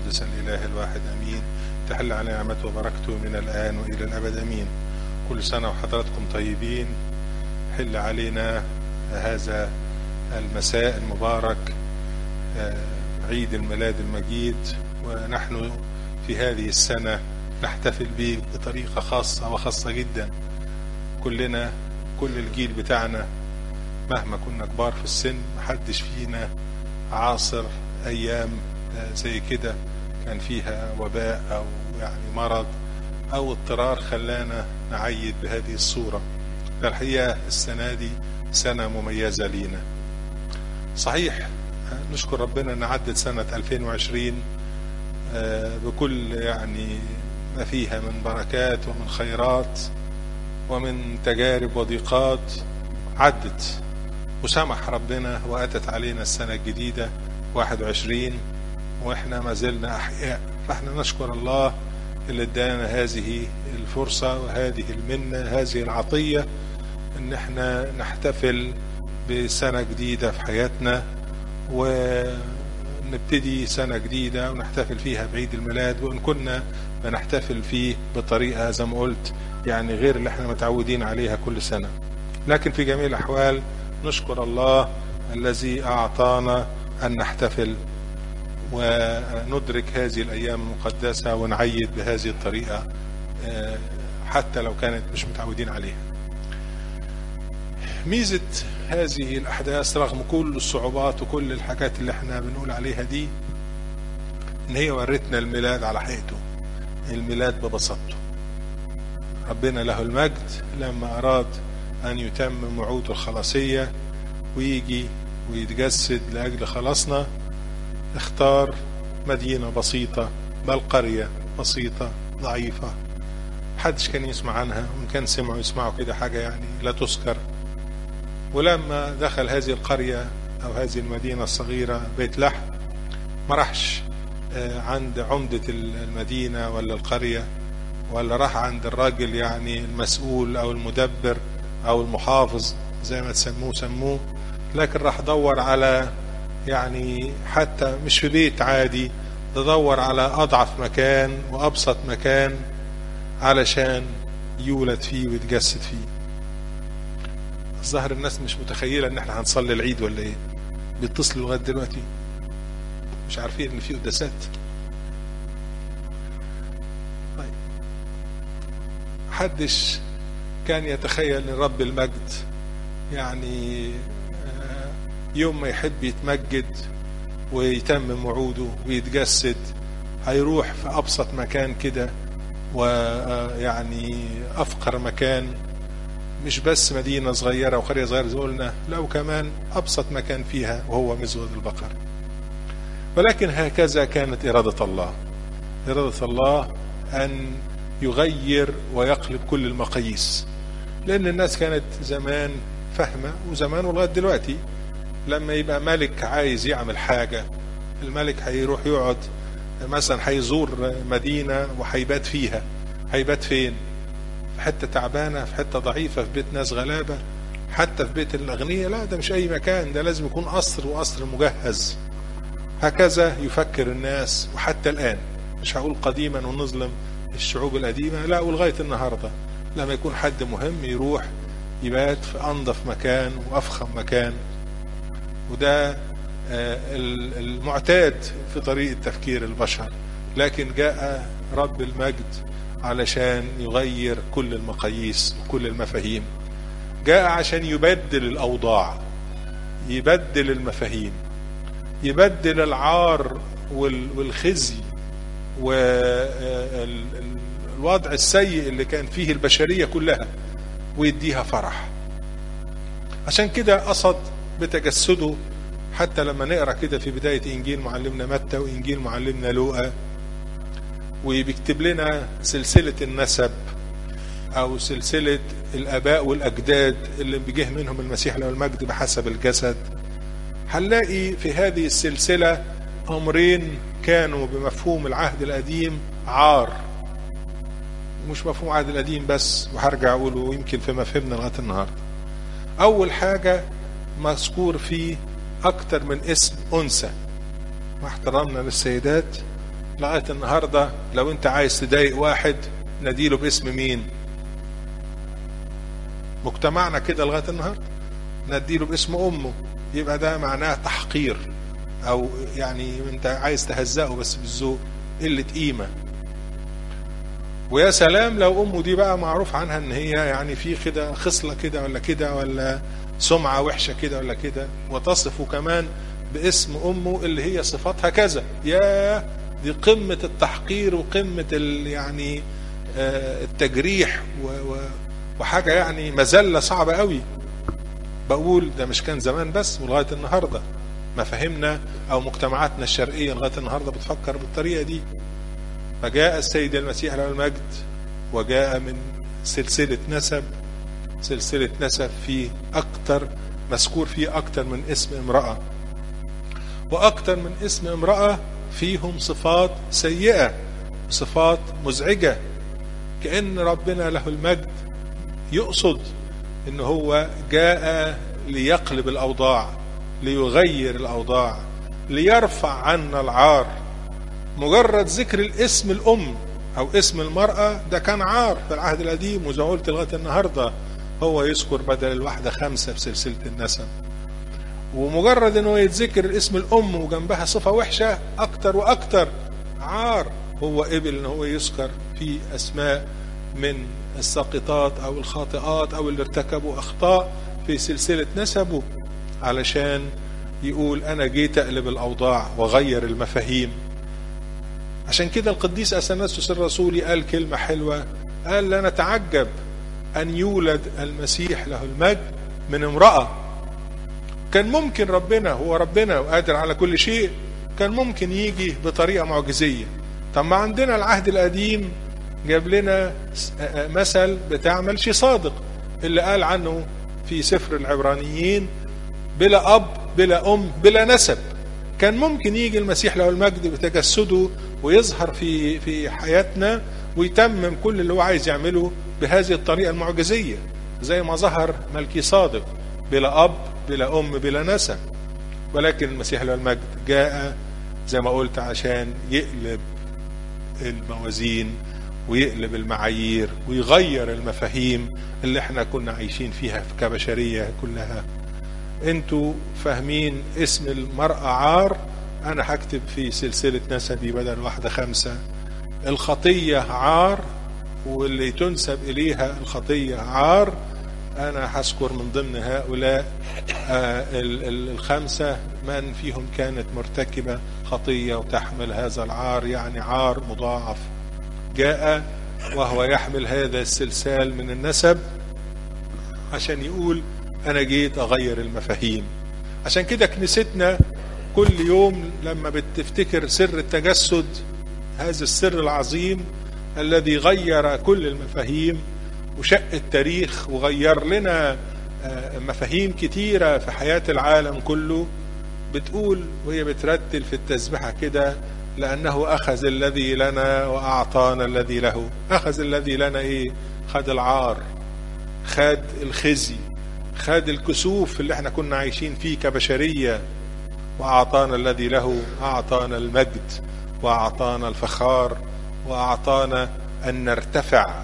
القدس الإله الواحد أمين تحل على نعمته وبركته من الآن وإلى الأبد أمين كل سنة وحضراتكم طيبين حل علينا هذا المساء المبارك عيد الميلاد المجيد ونحن في هذه السنة نحتفل به بطريقة خاصة وخاصة جدا كلنا كل الجيل بتاعنا مهما كنا كبار في السن محدش فينا عاصر أيام زي كده كان فيها وباء أو يعني مرض أو اضطرار خلانا نعيد بهذه الصورة الحقيقة السنة دي سنة مميزة لينا صحيح نشكر ربنا ان عدت سنة 2020 بكل يعني ما فيها من بركات ومن خيرات ومن تجارب وضيقات عدت وسمح ربنا واتت علينا السنة الجديدة 21 واحنا ما زلنا احياء فاحنا نشكر الله اللي ادانا هذه الفرصة وهذه المنة هذه العطية ان احنا نحتفل بسنة جديدة في حياتنا ونبتدي سنة جديدة ونحتفل فيها بعيد الميلاد وإن كنا بنحتفل فيه بطريقة زي ما قلت يعني غير اللي احنا متعودين عليها كل سنة لكن في جميع الأحوال نشكر الله الذي أعطانا أن نحتفل وندرك هذه الأيام المقدسة ونعيد بهذه الطريقة حتى لو كانت مش متعودين عليها ميزة هذه الأحداث رغم كل الصعوبات وكل الحاجات اللي احنا بنقول عليها دي إن هي ورتنا الميلاد على حقيقته الميلاد ببساطته ربنا له المجد لما أراد أن يتمم وعوده الخلاصية ويجي ويتجسد لأجل خلاصنا اختار مدينة بسيطة بل قرية بسيطة ضعيفة محدش كان يسمع عنها وإن كان سمعوا يسمعوا كده حاجة يعني لا تذكر ولما دخل هذه القرية أو هذه المدينة الصغيرة بيت لحم ما راحش عند عمدة المدينة ولا القرية ولا راح عند الراجل يعني المسؤول أو المدبر أو المحافظ زي ما تسموه سموه لكن راح دور على يعني حتى مش في بيت عادي تدور على أضعف مكان وأبسط مكان علشان يولد فيه ويتجسد فيه الظاهر الناس مش متخيلة ان احنا هنصلي العيد ولا ايه بيتصلوا لغاية دلوقتي مش عارفين ان في قداسات طيب محدش كان يتخيل ان رب المجد يعني يوم ما يحب يتمجد ويتمم وعوده ويتجسد هيروح في ابسط مكان كده ويعني افقر مكان مش بس مدينة صغيرة وقرية صغيرة زي قلنا لا وكمان أبسط مكان فيها وهو مزود البقر ولكن هكذا كانت إرادة الله إرادة الله أن يغير ويقلب كل المقاييس لأن الناس كانت زمان فاهمة وزمان ولغاية دلوقتي لما يبقى ملك عايز يعمل حاجة الملك هيروح يقعد مثلا هيزور مدينة وهيبات فيها هيبات فين في حته تعبانه في حته ضعيفه في بيت ناس غلابه حتى في بيت الاغنياء لا ده مش اي مكان ده لازم يكون قصر وقصر مجهز هكذا يفكر الناس وحتى الان مش هقول قديما ونظلم الشعوب القديمه لا ولغايه النهارده لما يكون حد مهم يروح يبات في انظف مكان وافخم مكان وده المعتاد في طريقه تفكير البشر لكن جاء رب المجد علشان يغير كل المقاييس وكل المفاهيم جاء عشان يبدل الأوضاع يبدل المفاهيم يبدل العار والخزي والوضع السيء اللي كان فيه البشرية كلها ويديها فرح عشان كده قصد بتجسده حتى لما نقرا كده في بداية إنجيل معلمنا متى وإنجيل معلمنا لوقا وبيكتب لنا سلسلة النسب أو سلسلة الآباء والأجداد اللي بيجه منهم المسيح له المجد بحسب الجسد هنلاقي في هذه السلسلة أمرين كانوا بمفهوم العهد القديم عار مش مفهوم العهد القديم بس وهرجع أقوله يمكن في مفهمنا لغاية النهاردة أول حاجة مذكور فيه أكتر من اسم أنثى مع احترامنا للسيدات لغاية النهاردة لو انت عايز تضايق واحد نديله باسم مين مجتمعنا كده لغاية النهاردة نديله باسم امه يبقى ده معناه تحقير او يعني انت عايز تهزقه بس بالذوق قلة قيمة ويا سلام لو امه دي بقى معروف عنها ان هي يعني في كده خصلة كده ولا كده ولا سمعة وحشة كده ولا كده وتصفه كمان باسم امه اللي هي صفاتها كذا يا دي قمة التحقير وقمة ال يعني آه التجريح و و وحاجة يعني مذلة صعبة قوي بقول ده مش كان زمان بس ولغاية النهاردة مفاهيمنا او مجتمعاتنا الشرقية لغاية النهاردة بتفكر بالطريقة دي فجاء السيد المسيح له المجد وجاء من سلسلة نسب سلسلة نسب فيه أكتر مذكور فيه أكتر من اسم امرأة وأكتر من اسم امرأة فيهم صفات سيئة صفات مزعجة كأن ربنا له المجد يقصد ان هو جاء ليقلب الأوضاع ليغير الأوضاع ليرفع عنا العار مجرد ذكر الاسم الأم أو اسم المرأة ده كان عار في العهد القديم وزي قلت لغاية النهاردة هو يذكر بدل الواحدة خمسة في سلسلة النسب ومجرد ان هو يتذكر الاسم الأم وجنبها صفة وحشة أكتر وأكتر عار هو قبل ان هو يذكر في أسماء من الساقطات أو الخاطئات أو اللي ارتكبوا أخطاء في سلسلة نسبه علشان يقول أنا جيت أقلب الأوضاع وغير المفاهيم عشان كده القديس أثناسيوس الرسولي قال كلمة حلوة قال لا نتعجب أن يولد المسيح له المجد من امرأة كان ممكن ربنا هو ربنا وقادر على كل شيء كان ممكن يجي بطريقة معجزية طب ما عندنا العهد القديم جاب لنا مثل بتاع ملشي صادق اللي قال عنه في سفر العبرانيين بلا أب بلا أم بلا نسب كان ممكن يجي المسيح له المجد بتجسده ويظهر في في حياتنا ويتمم كل اللي هو عايز يعمله بهذه الطريقة المعجزية زي ما ظهر ملكي صادق بلا أب بلا أم بلا نسب ولكن المسيح له المجد جاء زي ما قلت عشان يقلب الموازين ويقلب المعايير ويغير المفاهيم اللي احنا كنا عايشين فيها كبشرية كلها انتوا فاهمين اسم المرأة عار انا هكتب في سلسلة نسبي بدل واحدة خمسة الخطية عار واللي تنسب اليها الخطية عار انا هذكر من ضمن هؤلاء آه الخمسة من فيهم كانت مرتكبة خطية وتحمل هذا العار يعني عار مضاعف جاء وهو يحمل هذا السلسال من النسب عشان يقول انا جيت اغير المفاهيم عشان كده كنيستنا كل يوم لما بتفتكر سر التجسد هذا السر العظيم الذي غير كل المفاهيم وشق التاريخ وغير لنا مفاهيم كتيرة في حياة العالم كله بتقول وهي بترتل في التسبحة كده لأنه أخذ الذي لنا وأعطانا الذي له أخذ الذي لنا إيه خد العار خد الخزي خد الكسوف اللي احنا كنا عايشين فيه كبشرية وأعطانا الذي له أعطانا المجد وأعطانا الفخار وأعطانا أن نرتفع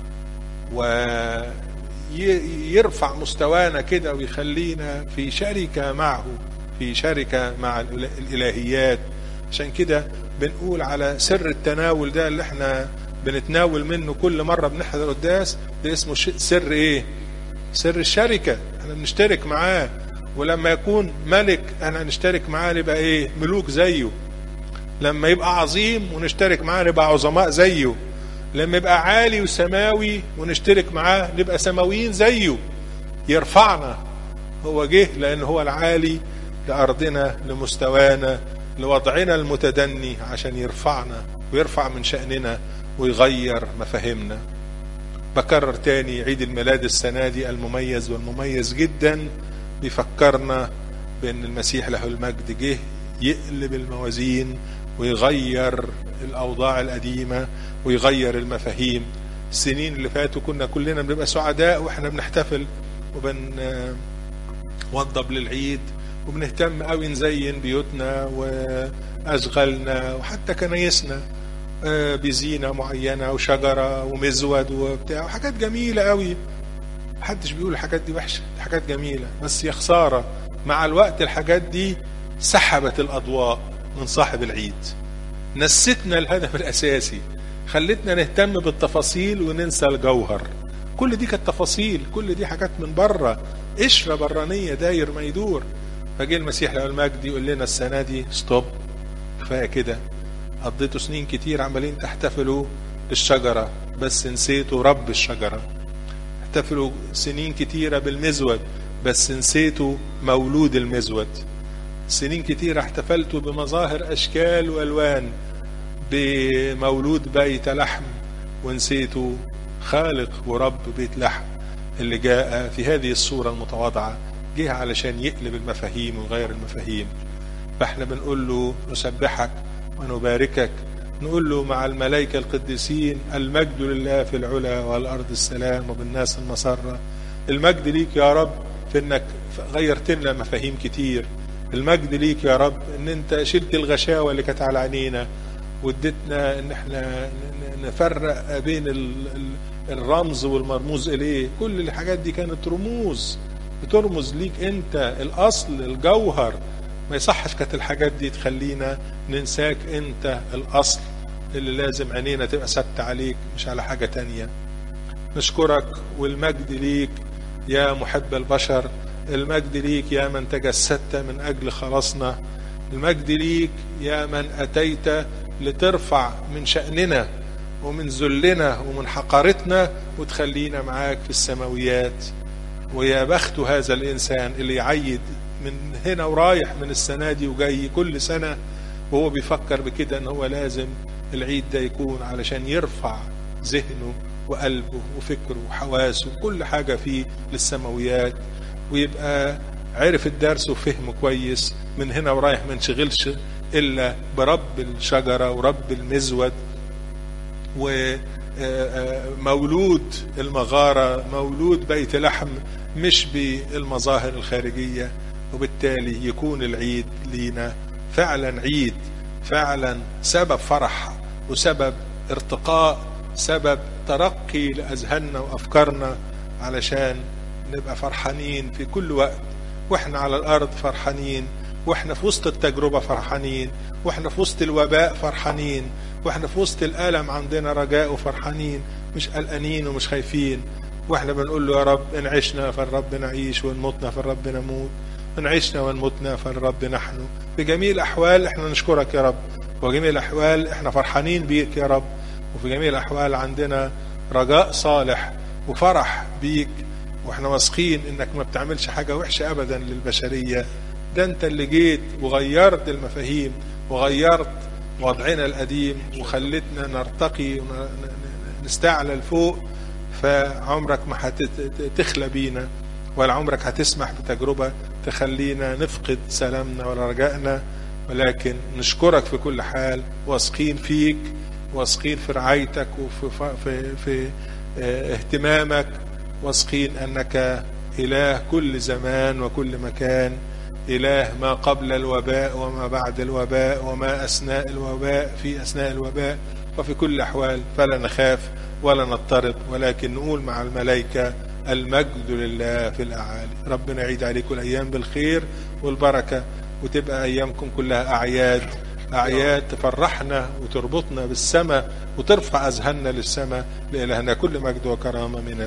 ويرفع مستوانا كده ويخلينا في شركة معه في شركة مع الإلهيات عشان كده بنقول على سر التناول ده اللي احنا بنتناول منه كل مرة بنحضر قداس ده اسمه سر ايه سر الشركة احنا بنشترك معاه ولما يكون ملك احنا نشترك معاه نبقى ايه ملوك زيه لما يبقى عظيم ونشترك معاه نبقى عظماء زيه لما يبقى عالي وسماوي ونشترك معاه نبقى سماويين زيه يرفعنا هو جه لان هو العالي لارضنا لمستوانا لوضعنا المتدني عشان يرفعنا ويرفع من شأننا ويغير مفاهيمنا بكرر تاني عيد الميلاد السنة دي المميز والمميز جدا بيفكرنا بأن المسيح له المجد جه يقلب الموازين ويغير الأوضاع القديمة ويغير المفاهيم السنين اللي فاتوا كنا كلنا بنبقى سعداء واحنا بنحتفل وبن وضب للعيد وبنهتم قوي نزين بيوتنا واشغالنا وحتى كنايسنا آه، بزينه معينه وشجره ومزود وبتاع وحاجات جميله قوي محدش بيقول الحاجات دي وحشه دي حاجات جميله بس يا خساره مع الوقت الحاجات دي سحبت الاضواء من صاحب العيد نستنا الهدف الاساسي خلتنا نهتم بالتفاصيل وننسى الجوهر كل دي كانت تفاصيل كل دي حاجات من بره قشره برانيه داير ما يدور فجه المسيح له المجد يقول لنا السنه دي ستوب كفايه كده قضيتوا سنين كتير عمالين تحتفلوا بالشجره بس نسيتوا رب الشجره احتفلوا سنين كتيره بالمزود بس نسيتوا مولود المزود سنين كتيرة احتفلتوا بمظاهر أشكال وألوان بمولود بيت لحم ونسيتوا خالق ورب بيت لحم اللي جاء في هذه الصورة المتواضعة جه علشان يقلب المفاهيم ويغير المفاهيم فاحنا بنقول له نسبحك ونباركك نقول له مع الملائكة القديسين المجد لله في العلا والأرض السلام وبالناس المسرة المجد ليك يا رب في انك غيرت لنا مفاهيم كتير المجد ليك يا رب ان انت شلت الغشاوة اللي كانت على عينينا واديتنا ان احنا نفرق بين الرمز والمرموز اليه كل الحاجات دي كانت رموز بترمز ليك انت الاصل الجوهر ما يصحش كانت الحاجات دي تخلينا ننساك انت الاصل اللي لازم عينينا تبقى ثابته عليك مش على حاجه تانية نشكرك والمجد ليك يا محب البشر المجد ليك يا من تجسدت من اجل خلاصنا المجد ليك يا من اتيت لترفع من شاننا ومن ذلنا ومن حقارتنا وتخلينا معاك في السماويات ويا بخت هذا الانسان اللي يعيد من هنا ورايح من السنه دي وجاي كل سنه وهو بيفكر بكده ان هو لازم العيد ده يكون علشان يرفع ذهنه وقلبه وفكره وحواسه وكل حاجه فيه للسماويات ويبقى عرف الدرس وفهمه كويس من هنا ورايح ما انشغلش الا برب الشجره ورب المزود ومولود المغاره مولود بيت لحم مش بالمظاهر الخارجيه وبالتالي يكون العيد لينا فعلا عيد فعلا سبب فرح وسبب ارتقاء سبب ترقي لاذهاننا وافكارنا علشان نبقى فرحانين في كل وقت واحنا على الارض فرحانين واحنا في وسط التجربه فرحانين واحنا في وسط الوباء فرحانين واحنا في وسط الالم عندنا رجاء وفرحانين مش قلقانين ومش خايفين واحنا بنقول له يا رب ان عشنا فالرب نعيش وان متنا فالرب نموت ان عشنا وان متنا فالرب نحن في جميع الاحوال احنا نشكرك يا رب وجميع الاحوال احنا فرحانين بيك يا رب وفي جميع الاحوال عندنا رجاء صالح وفرح بيك واحنا واثقين انك ما بتعملش حاجه وحشه ابدا للبشريه ده انت اللي جيت وغيرت المفاهيم وغيرت وضعنا القديم وخلتنا نرتقي ونستعلى لفوق فعمرك ما هتخلى بينا ولا عمرك هتسمح بتجربه تخلينا نفقد سلامنا ولا رجائنا ولكن نشكرك في كل حال واثقين فيك واثقين في رعايتك وفي في, في اهتمامك واثقين انك اله كل زمان وكل مكان اله ما قبل الوباء وما بعد الوباء وما اثناء الوباء في اثناء الوباء وفي كل الاحوال فلا نخاف ولا نضطرب ولكن نقول مع الملائكه المجد لله في الاعالي ربنا يعيد عليكم الايام بالخير والبركه وتبقى ايامكم كلها اعياد أعياد تفرحنا وتربطنا بالسماء وترفع أذهاننا للسماء لإلهنا كل مجد وكرامة من